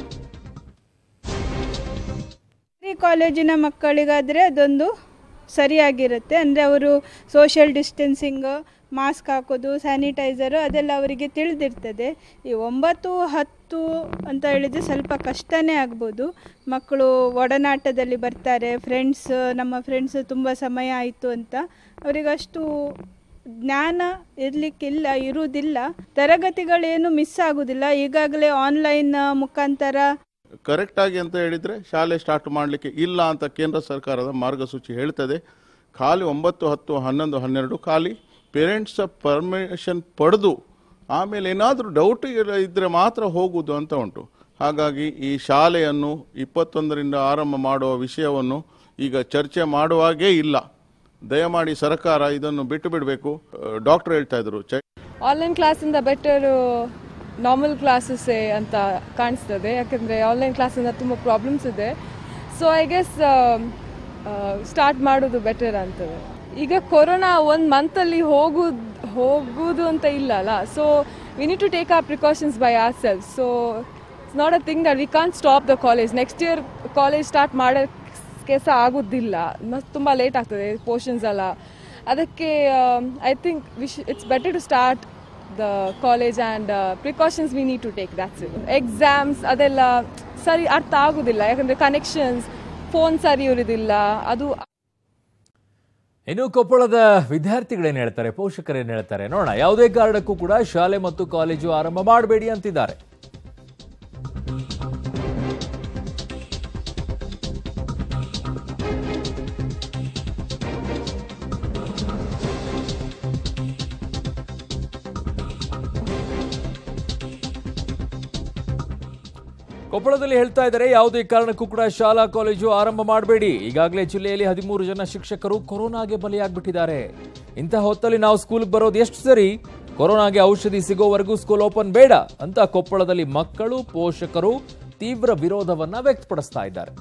ಡಿಗ್ರಿ ಕಾಲೇಜಿನ ಮಕ್ಕಳಿಗಾದರೆ ಅದೊಂದು ಸರಿಯಾಗಿರುತ್ತೆ ಅಂದರೆ ಅವರು ಸೋಷಿಯಲ್ ಡಿಸ್ಟೆನ್ಸಿಂಗ್ ಮಾಸ್ಕ್ ಹಾಕೋದು ಸ್ಯಾನಿಟೈಸರು ಅದೆಲ್ಲ ಅವರಿಗೆ ತಿಳಿದಿರ್ತದೆ ಈ ಒಂಬತ್ತು ಹತ್ತು ಅಂತ ಹೇಳಿದರೆ ಸ್ವಲ್ಪ ಕಷ್ಟನೇ ಆಗ್ಬೋದು ಮಕ್ಕಳು ಒಡನಾಟದಲ್ಲಿ ಬರ್ತಾರೆ ಫ್ರೆಂಡ್ಸ್ ನಮ್ಮ ಫ್ರೆಂಡ್ಸ್ ತುಂಬ ಸಮಯ ಆಯಿತು ಅಂತ ಅವರಿಗಷ್ಟು ಜ್ಞಾನ ಇರಲಿಕ್ಕಿಲ್ಲ ಇರುವುದಿಲ್ಲ ತರಗತಿಗಳೇನು ಮಿಸ್ ಆಗೋದಿಲ್ಲ ಈಗಾಗಲೇ ಆನ್ಲೈನ್ ಮುಖಾಂತರ ಕರೆಕ್ಟಾಗಿ ಅಂತ ಹೇಳಿದರೆ ಶಾಲೆ ಸ್ಟಾರ್ಟ್ ಮಾಡಲಿಕ್ಕೆ ಇಲ್ಲ ಅಂತ ಕೇಂದ್ರ ಸರ್ಕಾರದ ಮಾರ್ಗಸೂಚಿ ಹೇಳ್ತದೆ ಖಾಲಿ ಒಂಬತ್ತು ಹತ್ತು ಹನ್ನೊಂದು ಹನ್ನೆರಡು ಖಾಲಿ ಪೇರೆಂಟ್ಸ್ ಪರ್ಮಿಷನ್ ಪಡೆದು ಆಮೇಲೆ ಏನಾದರೂ ಡೌಟ್ ಇದ್ದರೆ ಮಾತ್ರ ಹೋಗುವುದು ಅಂತ ಉಂಟು ಹಾಗಾಗಿ ಈ ಶಾಲೆಯನ್ನು ಇಪ್ಪತ್ತೊಂದರಿಂದ ಆರಂಭ ಮಾಡುವ ವಿಷಯವನ್ನು ಈಗ ಚರ್ಚೆ ಮಾಡುವಾಗೇ ಇಲ್ಲ ದಯಮಾಡಿ ಸರ್ಕಾರ ಇದನ್ನು ಬಿಟ್ಟು ಬಿಡಬೇಕು ಡಾಕ್ಟರ್ ಹೇಳ್ತಾ ಇದ್ರು ಚೈ ಆನ್ಲೈನ್ ಕ್ಲಾಸಿಂದ ಬೆಟರು ನಾರ್ಮಲ್ ಕ್ಲಾಸಸ್ಸೇ ಅಂತ ಕಾಣಿಸ್ತದೆ ಯಾಕಂದರೆ ಆನ್ಲೈನ್ ಕ್ಲಾಸಿಂದ ತುಂಬ ಪ್ರಾಬ್ಲಮ್ಸ್ ಇದೆ ಸೊ ಐ ಗೆಸ್ ಸ್ಟಾರ್ಟ್ ಮಾಡೋದು ಬೆಟರ್ ಅಂತದೆ ಈಗ ಕೊರೋನಾ ಒಂದು ಮಂತಲ್ಲಿ ಹೋಗುದು ಹೋಗುದು ಅಂತ ಇಲ್ಲ ಅಲ್ಲ so we need to take our precautions by our self so it's not a thing that we can stop the college next year college start ಮಾಡೋಕ್ಕೆ ಸಹ ಆಗೋದಿಲ್ಲ ಮತ್ತು ತುಂಬ ಲೇಟ್ ಆಗ್ತದೆ ಪೋರ್ಷನ್ಸ್ ಎಲ್ಲ ಅದಕ್ಕೆ I think wish it's better to start the college and precautions we need to take that's it exams ಅದೆಲ್ಲ ಸರಿ ಅರ್ಥ ಆಗೋದಿಲ್ಲ ಯಾಕಂದರೆ ಕನೆಕ್ಷನ್ಸ್ ಫೋನ್ ಸರಿ ಇರೋದಿಲ್ಲ ಅದು ಇನ್ನು ಕೊಪ್ಪಳದ ವಿದ್ಯಾರ್ಥಿಗಳೇನು ಹೇಳ್ತಾರೆ ಪೋಷಕರೇನು ಹೇಳ್ತಾರೆ ನೋಡೋಣ ಯಾವುದೇ ಕಾರಣಕ್ಕೂ ಕೂಡ ಶಾಲೆ ಮತ್ತು ಕಾಲೇಜು ಆರಂಭ ಮಾಡಬೇಡಿ ಅಂತಿದ್ದಾರೆ ಕೊಪ್ಪಳದಲ್ಲಿ ಹೇಳ್ತಾ ಇದ್ದಾರೆ ಯಾವುದೇ ಕಾರಣಕ್ಕೂ ಕೂಡ ಶಾಲಾ ಕಾಲೇಜು ಆರಂಭ ಮಾಡಬೇಡಿ ಈಗಾಗಲೇ ಜಿಲ್ಲೆಯಲ್ಲಿ ಹದಿಮೂರು ಜನ ಶಿಕ್ಷಕರು ಕೊರೋನಾಗೆ ಬಲಿಯಾಗ್ಬಿಟ್ಟಿದ್ದಾರೆ ಇಂತಹ ಹೊತ್ತಲ್ಲಿ ನಾವು ಸ್ಕೂಲ್ಗೆ ಬರೋದು ಎಷ್ಟು ಸರಿ ಕೊರೋನಾಗೆ ಔಷಧಿ ಸಿಗೋವರೆಗೂ ಸ್ಕೂಲ್ ಓಪನ್ ಬೇಡ ಅಂತ ಕೊಪ್ಪಳದಲ್ಲಿ ಮಕ್ಕಳು ಪೋಷಕರು ತೀವ್ರ ವಿರೋಧವನ್ನ ವ್ಯಕ್ತಪಡಿಸ್ತಾ ಇದ್ದಾರೆ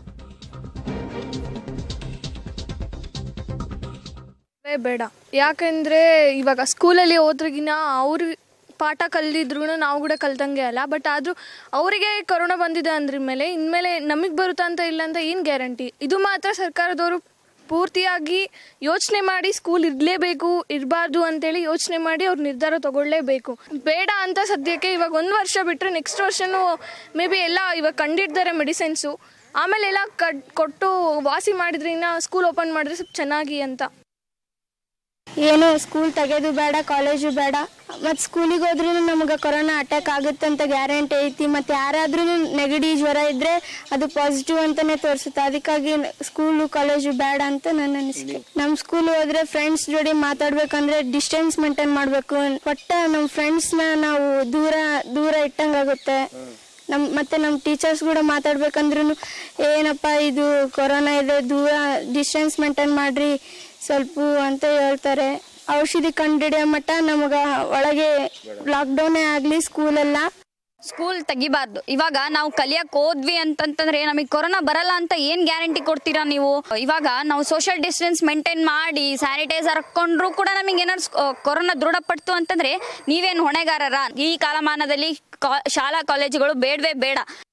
ಏ, ಬೇಡ ಯಾಕಂದರೆ ಇವಾಗ ಸ್ಕೂಲಲ್ಲಿ ಓದ್ರಿಗಿನ ಅವ್ರು ಪಾಠ ಕಲ್ದಿದ್ರು ನಾವು ಕೂಡ ಕಲ್ತಂಗೆ ಅಲ್ಲ ಬಟ್ ಆದರೂ ಅವರಿಗೆ ಕೊರೋನಾ ಬಂದಿದೆ ಅಂದ್ರ ಮೇಲೆ ಇನ್ಮೇಲೆ ನಮಗೆ ಬರುತ್ತಾ ಅಂತ ಇಲ್ಲ ಅಂತ ಏನು ಗ್ಯಾರಂಟಿ ಇದು ಮಾತ್ರ ಸರ್ಕಾರದವರು ಪೂರ್ತಿಯಾಗಿ ಯೋಚನೆ ಮಾಡಿ ಸ್ಕೂಲ್ ಇರಲೇಬೇಕು ಇರಬಾರ್ದು ಅಂತೇಳಿ ಯೋಚನೆ ಮಾಡಿ ಅವ್ರು ನಿರ್ಧಾರ ತಗೊಳ್ಳೇಬೇಕು ಬೇಡ ಅಂತ ಸದ್ಯಕ್ಕೆ ಇವಾಗ ಒಂದು ವರ್ಷ ಬಿಟ್ಟರೆ ನೆಕ್ಸ್ಟ್ ವರ್ಷನೂ ಮೇ ಬಿ ಎಲ್ಲ ಇವಾಗ ಕಂಡಿಡ್ತಾರೆ ಮೆಡಿಸಿನ್ಸು ಆಮೇಲೆ ಎಲ್ಲ ಕಟ್ ಕೊಟ್ಟು ವಾಸಿ ಮಾಡಿದ್ರೆ ಇನ್ನು ಸ್ಕೂಲ್ ಓಪನ್ ಮಾಡಿದ್ರೆ ಸ್ವಲ್ಪ ಚೆನ್ನಾಗಿ ಅಂತ ಏನು ಸ್ಕೂಲ್ ತೆಗೆದು ಬೇಡ ಕಾಲೇಜು ಬೇಡ ಮತ್ತು ಸ್ಕೂಲಿಗೆ ಹೋದ್ರೂ ನಮಗೆ ಕೊರೋನಾ ಅಟ್ಯಾಕ್ ಆಗುತ್ತೆ ಅಂತ ಗ್ಯಾರಂಟಿ ಐತಿ ಮತ್ತು ಯಾರಾದ್ರೂ ನೆಗಡಿ ಜ್ವರ ಇದ್ದರೆ ಅದು ಪಾಸಿಟಿವ್ ಅಂತಲೇ ತೋರಿಸುತ್ತೆ ಅದಕ್ಕಾಗಿ ಸ್ಕೂಲು ಕಾಲೇಜು ಬೇಡ ಅಂತ ನನ್ನ ಅನಿಸಿಕೆ ನಮ್ಮ ಸ್ಕೂಲ್ ಹೋದ್ರೆ ಫ್ರೆಂಡ್ಸ್ ಜೋಡಿ ಮಾತಾಡ್ಬೇಕಂದ್ರೆ ಡಿಸ್ಟೆನ್ಸ್ ಮೇಂಟೈನ್ ಮಾಡಬೇಕು ಒಟ್ಟ ನಮ್ಮ ಫ್ರೆಂಡ್ಸ್ನ ನಾವು ದೂರ ದೂರ ಇಟ್ಟಂಗಾಗುತ್ತೆ ನಮ್ಮ ಮತ್ತೆ ನಮ್ಮ ಟೀಚರ್ಸ್ ಕೂಡ ಮಾತಾಡ್ಬೇಕಂದ್ರೂ ಏನಪ್ಪ ಇದು ಕೊರೋನಾ ಇದೆ ದೂರ ಡಿಸ್ಟೆನ್ಸ್ ಮೇಂಟೈನ್ ಮಾಡ್ರಿ ಸ್ವಲ್ಪ ಅಂತ ಹೇಳ್ತಾರೆ ಔಷಧಿ ಕಂಡಿಡಿಯೋ ಮಟ್ಟ ನಮಗೆ ಒಳಗೆ ಲಾಕ್ಡೌನೇ ಆಗಲಿ ಸ್ಕೂಲೆಲ್ಲ ಸ್ಕೂಲ್ ತೆಗಿಬಾರ್ದು ಇವಾಗ ನಾವು ಕಲಿಯಕ್ ಹೋದ್ವಿ ಅಂತಂತಂದ್ರೆ ನಮಗೆ ಕೊರೋನಾ ಬರಲ್ಲ ಅಂತ ಏನ್ ಗ್ಯಾರಂಟಿ ಕೊಡ್ತೀರಾ ನೀವು ಇವಾಗ ನಾವು ಸೋಷಿಯಲ್ ಡಿಸ್ಟೆನ್ಸ್ ಮೇಂಟೈನ್ ಮಾಡಿ ಸ್ಯಾನಿಟೈಸರ್ ಹಾಕೊಂಡ್ರು ಕೂಡ ನಮಗೆ ಏನಾದ್ರು ಕೊರೋನಾ ದೃಢಪಡ್ತು ಅಂತಂದ್ರೆ ನೀವೇನು ಹೊಣೆಗಾರರ ಈ ಕಾಲಮಾನದಲ್ಲಿ ಕಾ- ಶಾಲಾ ಕಾಲೇಜುಗಳು ಬೇಡವೇ ಬೇಡ